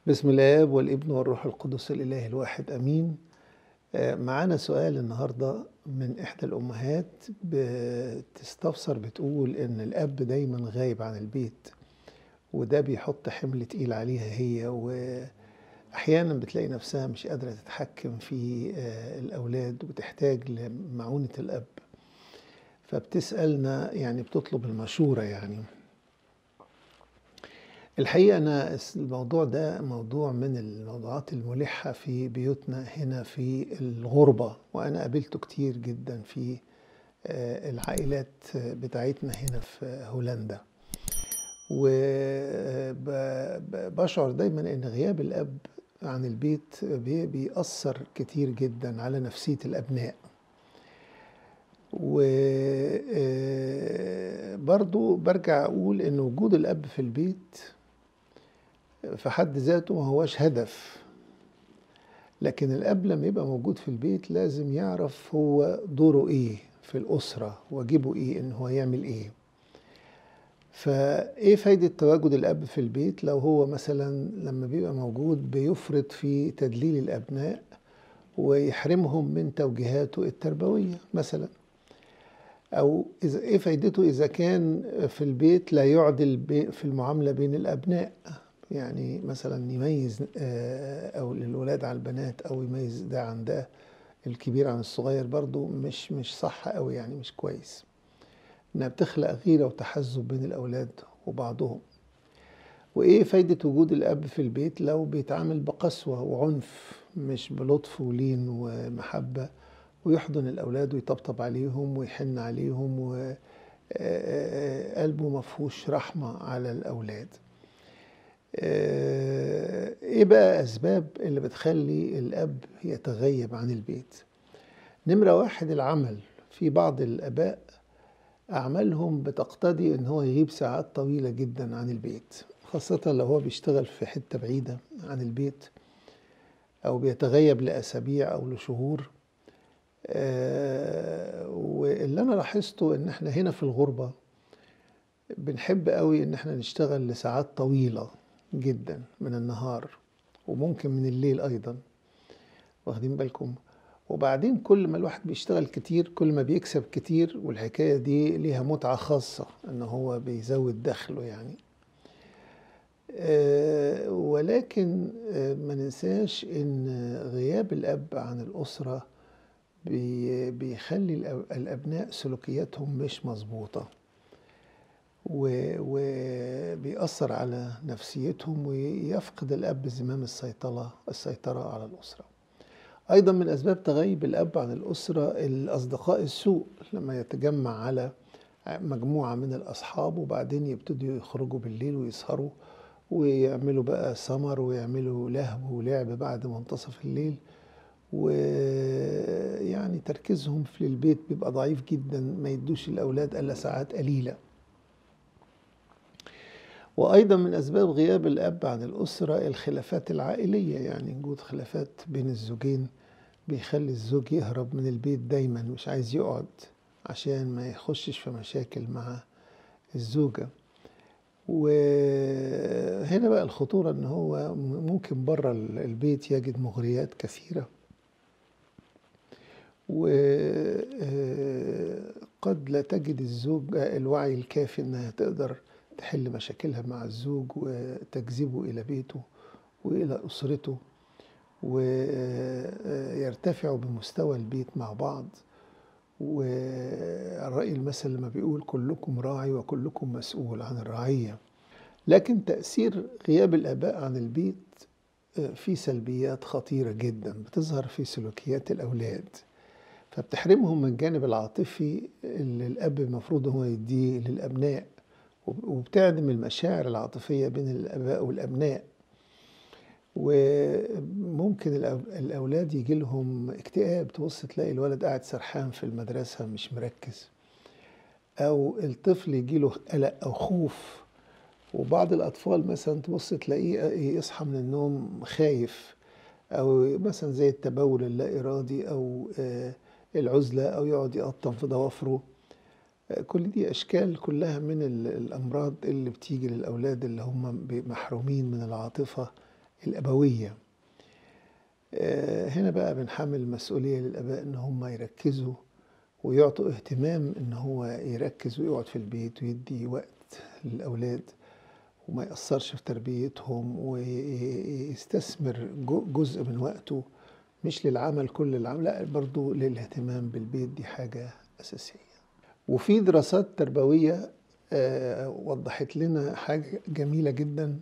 بسم الآب والابن والروح القدس الإله الواحد أمين آه، معانا سؤال النهاردة من إحدى الأمهات بتستفسر بتقول إن الأب دايما غايب عن البيت وده بيحط حمل تقيل عليها هي وأحيانا بتلاقي نفسها مش قادرة تتحكم في آه، الأولاد وبتحتاج لمعونة الأب فبتسألنا يعني بتطلب المشورة يعني الحقيقة أنا الموضوع ده موضوع من الموضوعات الملحة في بيوتنا هنا في الغربة وأنا قابلته كتير جدا في آه، العائلات بتاعتنا هنا في هولندا وبشعر دايما ان غياب الاب عن البيت بي- بيأثر كتير جدا على نفسية الأبناء وبرضو برجع أقول إن وجود الأب في البيت في حد ذاته ما هوش هدف لكن الأب لما يبقى موجود في البيت لازم يعرف هو دوره إيه في الأسرة واجبه إيه إن هو يعمل إيه فايه فايدة تواجد الأب في البيت لو هو مثلا لما بيبقى موجود بيفرط في تدليل الأبناء ويحرمهم من توجيهاته التربوية مثلا أو إذا إيه فايدته إذا كان في البيت لا يعدل بي- في المعاملة بين الأبناء يعني مثلا يميز آه، أو للولاد على البنات أو يميز ده عن ده الكبير عن الصغير برضو مش مش صح أوي يعني مش كويس انها بتخلق غيره وتحزب بين الاولاد وبعضهم وايه فايده وجود الاب في البيت لو بيتعامل بقسوه وعنف مش بلطف ولين ومحبه ويحضن الاولاد ويطبطب عليهم ويحن عليهم وقلبه مفهوش رحمه على الاولاد آه، ايه بقى اسباب اللي بتخلي الاب يتغيب عن البيت نمره واحد العمل في بعض الاباء أعمالهم بتقتضي إن هو يغيب ساعات طويلة جدا عن البيت خاصة لو هو بيشتغل في حتة بعيدة عن البيت أو بيتغيب لأسابيع أو لشهور آه، واللي أنا لاحظته إن إحنا هنا في الغربة بنحب قوي إن إحنا نشتغل لساعات طويلة جدا من النهار وممكن من الليل أيضا واخدين بالكم وبعدين كل ما الواحد بيشتغل كتير كل ما بيكسب كتير والحكاية دي ليها متعة خاصة ان هو بيزود دخله يعني آه، ولكن آه، ما ننساش ان غياب الاب عن الاسرة بي- بيخلي الأب- الابناء سلوكياتهم مش مظبوطة و- وبيأثر على نفسيتهم ويفقد الاب زمام السيطرة السيطرة على الاسرة أيضا من أسباب تغيب الأب عن الأسرة الأصدقاء السوء لما يتجمع على مجموعة من الأصحاب وبعدين يبتدوا يخرجوا بالليل ويسهروا ويعملوا بقى سمر ويعملوا لهو ولعب بعد منتصف الليل ويعني تركيزهم في البيت بيبقى ضعيف جدا ما يدوش الأولاد إلا ساعات قليلة وأيضا من أسباب غياب الأب عن الأسرة الخلافات العائلية يعني وجود خلافات بين الزوجين بيخلي الزوج يهرب من البيت دايما مش عايز يقعد عشان ما يخشش في مشاكل مع الزوجة وهنا بقى الخطورة ان هو ممكن بره البيت يجد مغريات كثيرة وقد لا تجد الزوج الوعي الكافي انها تقدر تحل مشاكلها مع الزوج وتجذبه الى بيته والى اسرته ويرتفعوا بمستوى البيت مع بعض والرأي المثل لما بيقول كلكم راعي وكلكم مسؤول عن الرعية لكن تأثير غياب الآباء عن البيت في سلبيات خطيرة جدا بتظهر في سلوكيات الأولاد فبتحرمهم من الجانب العاطفي اللي الأب المفروض هو يديه للأبناء وبتعدم المشاعر العاطفية بين الآباء والأبناء وممكن الأو- الأولاد يجي لهم اكتئاب تبص تلاقي الولد قاعد سرحان في المدرسة مش مركز أو الطفل يجي له قلق أو خوف وبعض الأطفال مثلا تبص تلاقيه يصحى من النوم خايف أو مثلا زي التبول اللا إرادي أو آه، العزلة أو يقعد يقطم في ضوافره آه، كل دي أشكال كلها من ال- الأمراض اللي بتيجي للأولاد اللي هم محرومين من العاطفة الأبوية آه، هنا بقى بنحمل مسؤولية للآباء إن هم يركزوا ويعطوا اهتمام إن هو يركز ويقعد في البيت ويدي وقت للأولاد وما يأثرش في تربيتهم ويستثمر جو- جزء من وقته مش للعمل كل العمل لا برضو للاهتمام بالبيت دي حاجة أساسية وفي دراسات تربوية آه، وضحت لنا حاجة جميلة جدا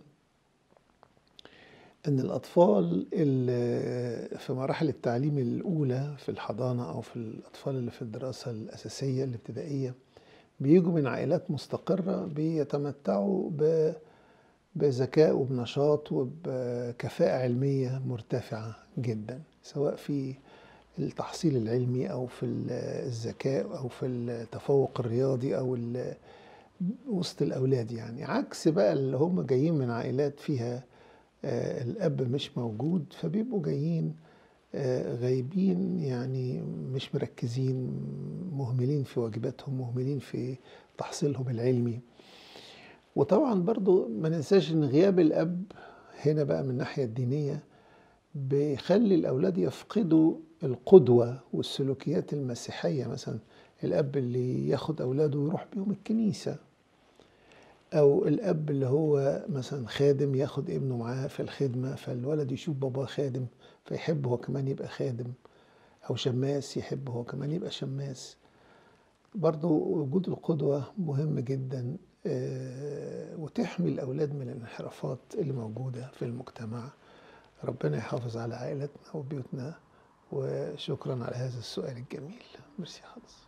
ان الاطفال اللي في مراحل التعليم الاولى في الحضانه او في الاطفال اللي في الدراسه الاساسيه الابتدائيه بيجوا من عائلات مستقره بيتمتعوا ب بذكاء وبنشاط وبكفاءة علمية مرتفعة جدا سواء في التحصيل العلمي أو في الذكاء أو في التفوق الرياضي أو ال- وسط الأولاد يعني عكس بقى اللي هم جايين من عائلات فيها آه، الأب مش موجود فبيبقوا جايين آه، غايبين يعني مش مركزين مهملين في واجباتهم مهملين في تحصيلهم العلمي وطبعا برضو ما ننساش ان غياب الاب هنا بقى من الناحية الدينية بيخلي الأولاد يفقدوا القدوة والسلوكيات المسيحية مثلا الأب اللي ياخد أولاده ويروح بيهم الكنيسة أو الأب اللي هو مثلا خادم ياخد ابنه معاه في الخدمة فالولد يشوف باباه خادم فيحب هو كمان يبقى خادم أو شماس يحب هو كمان يبقى شماس برضو وجود القدوة مهم جدا آه، وتحمي الأولاد من الانحرافات اللي موجودة في المجتمع ربنا يحافظ على عائلتنا وبيوتنا وشكرا على هذا السؤال الجميل ميرسي خالص